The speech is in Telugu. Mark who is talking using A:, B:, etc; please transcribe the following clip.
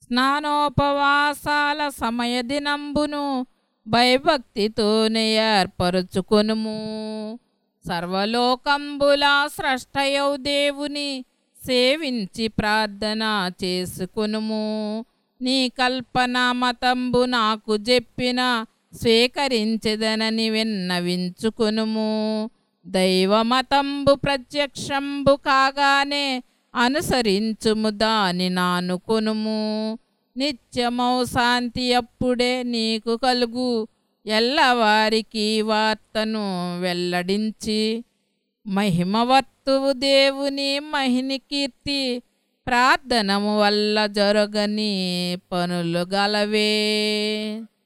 A: స్నానోపవాసాల సమయ దినంబును భయభక్తితోనే ఏర్పరుచుకొనుము సర్వలోకంబుల స్రష్టయౌ దేవుని సేవించి ప్రార్థన చేసుకొనుము నీ కల్పన మతంబు నాకు చెప్పిన స్వీకరించదనని విన్నవించుకొనుము దైవమతంబు ప్రత్యక్షంబు కాగానే అనుసరించుము దాని నానుకొనుము నిత్యమౌ శాంతి అప్పుడే నీకు కలుగు ఎల్లవారికి వార్తను వెల్లడించి మహిమవర్తువు దేవుని మహిని కీర్తి ప్రార్థనము వల్ల జరగని పనులు గలవే